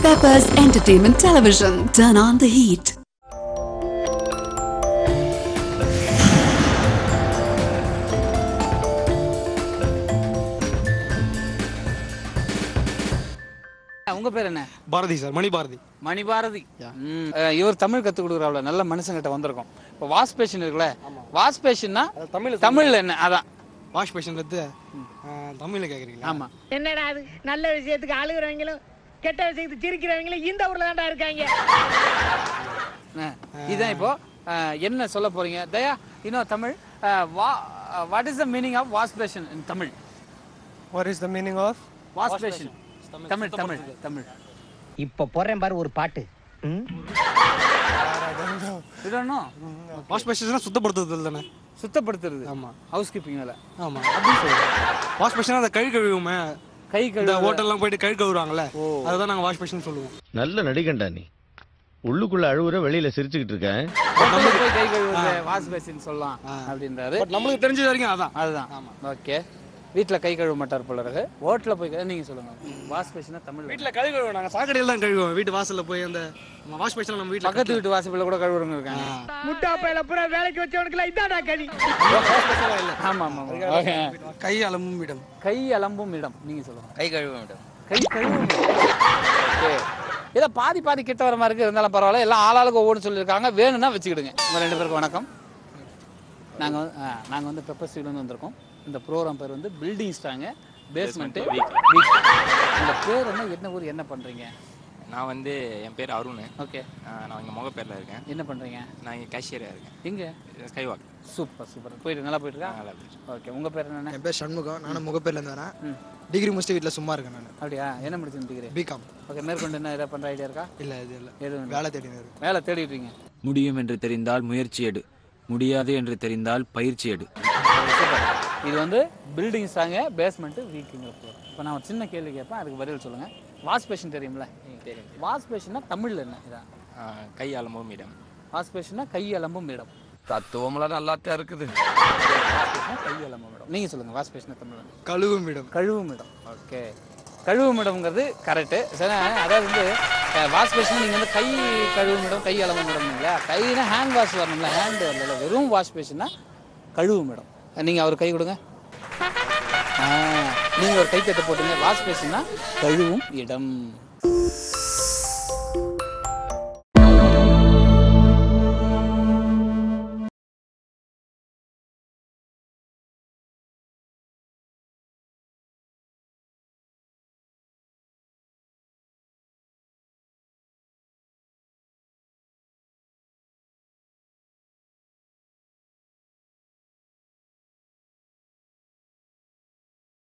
Peppers Entertainment Television. Turn on the heat. உங்க பேர் என்ன பாரதி சார் மணி பாரதி மணிபாரதி ம். அஹ், இவர் தமிழ் கத்து கொடுக்குறாப்ல நல்ல மனுஷங்கிட்ட வந்திருக்கோம் இப்போ வாஷ் பேஷன் இருக்குல்ல வாஷ் பேஷன்னா தமிழ் தமிழ்ல என்ன அதான் வாஷ் பேஷன் எடுத்து தமிழில் கேட்குறீங்களா ஆமா என்னடா அது நல்ல விஷயத்துக்கு அழுகுறவங்களும் கெட்ட விஷயத்துக்கு சிரிக்கிறவங்களும் இந்த ஊர்ல தான்டா இருக்காங்க அஹ், இதான் இப்போ அஹ், என்ன சொல்ல போறீங்க தயா இன்னும் Tamil what is the meaning of wash basin in Tamil what is the meaning of wash basin Tamil Tamil Tamil இப்ப போறேன் பாரு ஒரு பாட்டு இதோ வாஷ் பேஷன்னா சுத்தப்படுத்துதல் தானே சுத்தப்படுத்துறது ஆமா ஹவுஸ் கீப்பிங் வேலை ஆமாம் வாஷ் பேஷனா அந்த கழி கழுவுமே கை இந்த கழுவு ஹோட்டல்லாம் போயிட்டு கழி கழுவுறாங்கல்ல அதுதான் நாங்கள் வாஷ் பேஷன் சொல்லுவோம் நல்ல நடிகண்டா நீ உள்ளுக்குள்ள அழுவுற வெளியில சிரிச்சுக்கிட்டு இருக்கேன் ஹோட்டலுக்கு போய் கை கழுவுறது வாஷ் பேஷன் சொல்லலாம் அப்படின்றாரு பட் நம்மளுக்கு தெரிஞ்சது வரைக்கும் அதான் அதுதான் ஓகே வீட்டில் கை கழுவ மாட்டார் போல இருக்கு ஹோட்டலில் போய் க- நீங்க சொல்லுங்க வாஷ் பேஷனா தமிழ் வீட்டில் கழி கழுவுவோம் நாங்கள் சாக்கடையில் தான் கழுவுவோம் வீட்டு வாசலில் போய் அந்த வாஷ் பேஷன் நம்ம வீட்டில் பக்கத்து வீட்டு வாசப்பில் கூட கழுவுறவங்க இருக்காங்க முட்டா பையில பூரா வேலைக்கு வச்சவனுக்குலாம் இதான்டா கதி ஆமா ஆமா ஆமா. ஓகே கை அலம்பும் இடம் கை அலம்பும் இடம் நீங்க சொல்லுங்க கை கழுவ மேடம் கை கழுவும் ஓகே ஏதோ பாதி பாதி கிட்ட வர மாதிரி இருக்கு இருந்தாலும் பரவாயில்ல எல்லாம் ஆளாளுக்கு ஒவ்வொன்று சொல்லியிருக்காங்க வேணும்னா வச்சுக்கிடுங்க உங்க ரெண்டு பேருக்கும் வணக்கம் நாங்கள் வந்து ஆ, நாங்கள் வந்து பெப்பர் ஸ்ட்ரீட்லேருந்து வந்திருக்கோம் இந்த ப்ரோக்ராம் பேர் வந்து பில்டிங் ஸ்டாங்க பேஸ்மெண்ட்டு இந்த பேர் என்ன என்ன ஊர் என்ன பண்ணுறீங்க நான் வந்து என் பேர் அருண் ஓகே ஆஹ் நான் இங்கே முகப்பேரில் இருக்கேன் என்ன பண்ணுறீங்க நான் இங்கே கேஷியராக இருக்கேன் எங்கே ஸ்கை வாக் சூப்பர் சூப்பர் போயிட்டு நல்லா போயிட்டு இருக்கா நல்லா போயிட்டு ஓகே உங்கள் பேர் என்ன என் பேர் சண்முகம் நானும் முகப்பேர்லேருந்து வரேன் ம். டிகிரி முடிச்சுட்டு வீட்டில் சும்மா இருக்கேன் நான் அப்படியா என்ன முடிச்சுன்னு டிகிரி பிகாம் ஓகே மேற்கொண்டு என்ன எதாவது பண்ணுற ஐடியா இருக்கா இல்லை இது இல்லை எதுவும் இல்லை. வேலை தேடினு இருக்கேன் வேலை தேடிட்டு இருக்கீங்க முடியும் என்று தெரிந்தால் முயற்சி எடு முடியாது என்று தெரிந்தால் பயிற்சி எடு சூப்பர் இது வந்து பில்டிங் ஸ்ட்ராங்க பேஸ்மெண்ட்டு வீக்குங்கிற போகிறோம் இப்போ நான் ஒரு சின்ன கேள்வி கேட்பேன் அதுக்கு பதில் சொல்லுங்கள் வாஷ் பேஷன் தெரியும்ல தெரியும் வாஷ் பேஷன்னா தமிழில் என்ன இதான் ஆஹ் கை அலம்பும் இடம் வாஷ் பேஷன்னா கை அலம்பும் இடம் தத்துவம்லாம் நல்லா தான் இருக்குது வாஷ்பேஷன்னா கை அலம்பும் இடம் நீங்கள் சொல்லுங்கள் வாஷ் பேஷனா தமிழில் கழுவும் இடம் கழுவும் இடம் ஓகே கழுவும் இடம்ங்கிறது கரெக்டு சரி அதாவது வந்து வாஷ் பேஷன் நீங்கள் வந்து கை கழுவும் இடம் கை அலம்பும் இடம் இல்லையா கைனா ஹேண்ட் வாஷ் வரணும்ல ஹேண்ட் வரல வெறும் வாஷ் பேஷன்னா கழுவும் இடம் நீங்கள் அவர் கை கொடுங்க ஆ நீங்கள் ஒரு கை தட்ட போட்டுங்க வாஷ் பேஷன்னா கழுவும் இடம்